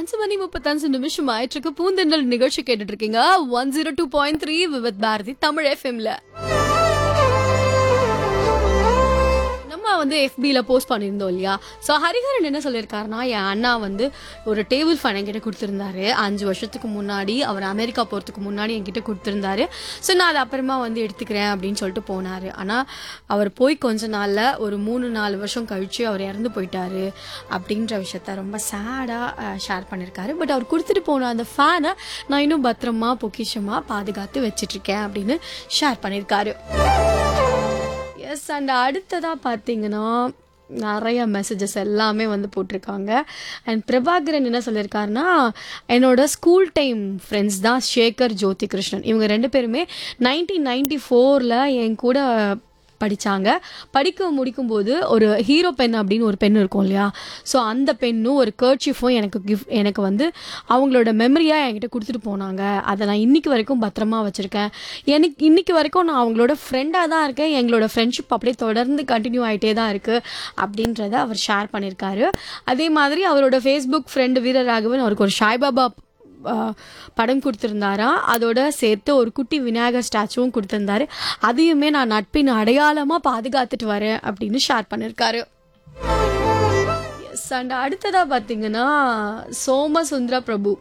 அஞ்சு மணி முப்பத்தஞ்சு நிமிஷம் ஆயிட்டு இருக்கு பூந்தெண்டல் நிகழ்ச்சி கேட்டுட்டு இருக்கீங்க one zero two point three with Bharathi Tamil எஃப்எம்ல நம்ம வந்து எஃபியில் போஸ்ட் பண்ணியிருந்தோம் இல்லையா ஸோ ஹரிஹரன் என்ன சொல்லியிருக்காருன்னா என் அண்ணா வந்து ஒரு டேபிள் ஃபேன் என்கிட்ட கொடுத்துருந்தாரு அஞ்சு வருஷத்துக்கு முன்னாடி அவர் அமெரிக்கா போகிறதுக்கு முன்னாடி என்கிட்ட கொடுத்துருந்தாரு ஸோ நான் அதை அப்புறமா வந்து எடுத்துக்கிறேன் அப்படின்னு சொல்லிட்டு போனார் ஆனால் அவர் போய் கொஞ்ச நாளில் ஒரு மூணு நாலு வருஷம் கழிச்சு அவர் இறந்து போயிட்டாரு அப்படின்ற விஷயத்த ரொம்ப சேடாக ஷேர் பண்ணியிருக்காரு பட் அவர் கொடுத்துட்டு போன அந்த ஃபேனை நான் இன்னும் பத்திரமா பொக்கிஷமாக பாதுகாத்து வச்சிட்ருக்கேன் அப்படின்னு ஷேர் பண்ணியிருக்காரு எஸ் அண்ட் அடுத்ததாக பார்த்தீங்கன்னா நிறைய மெசேஜஸ் எல்லாமே வந்து போட்டிருக்காங்க அண்ட் பிரபாகரன் என்ன சொல்லியிருக்காருன்னா என்னோட ஸ்கூல் டைம் ஃப்ரெண்ட்ஸ் தான் சேகர் ஜோதி கிருஷ்ணன் இவங்க ரெண்டு பேருமே நைன்டீன் நைன்டி ஃபோரில் என் கூட படித்தாங்க படிக்க முடிக்கும்போது ஒரு ஹீரோ பென் அப்படின்னு ஒரு பென் இருக்கும் இல்லையா ஸோ அந்த பென்னும் ஒரு கர்ச்சிஃபும் எனக்கு கிஃப்ட் எனக்கு வந்து அவங்களோட மெமரியாக என்கிட்ட கொடுத்துட்டு போனாங்க அதை நான் இன்னைக்கு வரைக்கும் பத்திரமா வச்சுருக்கேன் எனக்கு இன்னைக்கு வரைக்கும் நான் அவங்களோட ஃப்ரெண்டாக தான் இருக்கேன் எங்களோட ஃப்ரெண்ட்ஷிப் அப்படியே தொடர்ந்து கண்டினியூ ஆகிட்டே தான் இருக்குது அப்படின்றத அவர் ஷேர் பண்ணியிருக்காரு அதே மாதிரி அவரோட ஃபேஸ்புக் ஃப்ரெண்டு வீரராகவன் அவருக்கு ஒரு சாய்பாபா ஆஹ் படம் கொடுத்துருந்தாராம் அதோட சேர்த்து ஒரு குட்டி விநாயகர் ஸ்டாச்சுவும் கொடுத்துருந்தாரு அதையுமே நான் நட்பின் அடையாளமாக பாதுகாத்துட்டு வரேன் அப்படின்னு ஷேர் பண்ணியிருக்காரு எஸ் அண்ட் அடுத்ததாக பார்த்தீங்கன்னா சோமசுந்தர பிரபு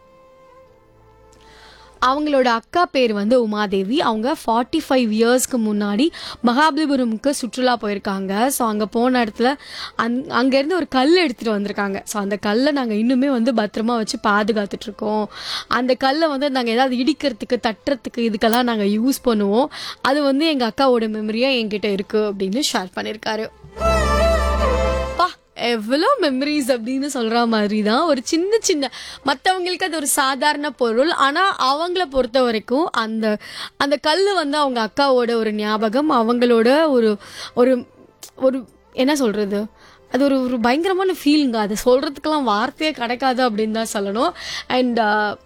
அவங்களோட அக்கா பேர் வந்து உமாதேவி அவங்க ஃபார்ட்டி ஃபைவ் இயர்ஸ்க்கு முன்னாடி மகாபலிபுரமுக்கு சுற்றுலா போயிருக்காங்க ஸோ அங்கே போன இடத்துல அங் அங்கேருந்து ஒரு கல் எடுத்துகிட்டு வந்திருக்காங்க ஸோ அந்த கல்லை நாங்கள் இன்னுமே வந்து பத்திரமா வச்சு பாதுகாத்துட்ருக்கோம் அந்த கல்லை வந்து நாங்கள் ஏதாவது இடிக்கிறதுக்கு தட்டுறதுக்கு இதுக்கெல்லாம் நாங்கள் யூஸ் பண்ணுவோம் அது வந்து எங்கள் அக்காவோட மெமரியாக என்கிட்ட இருக்குது அப்படின்னு ஷேர் பண்ணியிருக்காரு பா எவ்வளோ மெமரிஸ் அப்படின்னு சொல்கிற மாதிரி தான் ஒரு சின்ன சின்ன மற்றவங்களுக்கு அது ஒரு சாதாரண பொருள் ஆனால் அவங்கள பொறுத்த வரைக்கும் அந்த அந்த கல் வந்து அவங்க அக்காவோட ஒரு ஞாபகம் அவங்களோட ஒரு ஒரு ஒரு என்ன சொல்கிறது அது ஒரு ஒரு பயங்கரமான ஃபீலிங்க அது சொல்கிறதுக்கெல்லாம் வார்த்தையே கிடைக்காது அப்படின்னு தான் சொல்லணும் அண்ட்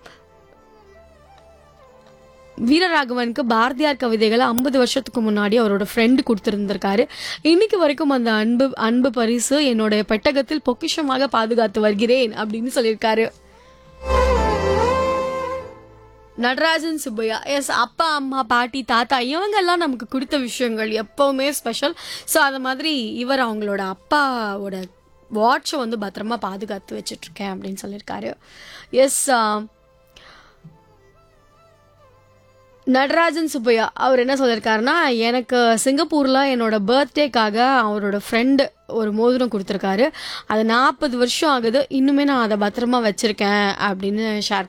வீரராகவனுக்கு பாரதியார் கவிதைகளை ஐம்பது வருஷத்துக்கு முன்னாடி அவரோட ஃப்ரெண்டு கொடுத்துருந்துருக்காரு இன்னைக்கு வரைக்கும் அந்த அன்பு அன்பு பரிசு என்னோட பெட்டகத்தில் பொக்கிஷமாக பாதுகாத்து வருகிறேன் அப்படின்னு சொல்லியிருக்காரு நடராஜன் சுப்பையா எஸ் அப்பா அம்மா பாட்டி தாத்தா இவங்கெல்லாம் நமக்கு கொடுத்த விஷயங்கள் எப்பவுமே ஸ்பெஷல் ஸோ அது மாதிரி இவர் அவங்களோட அப்பாவோட வாட்சை வந்து பத்திரமா பாதுகாத்து வச்சிட்ருக்கேன் அப்படின்னு சொல்லியிருக்காரு எஸ் நடராஜன் சுப்பையா அவர் என்ன சொல்லியிருக்காருன்னா எனக்கு சிங்கப்பூரில் என்னோட பர்த்டேக்காக அவரோட ஃப்ரெண்டு ஒரு மோதிரம் கொடுத்துருக்காரு அது நாற்பது வருஷம் ஆகுது இன்னுமே நான் அதை பத்திரமா வச்சுருக்கேன் அப்படின்னு ஷேர்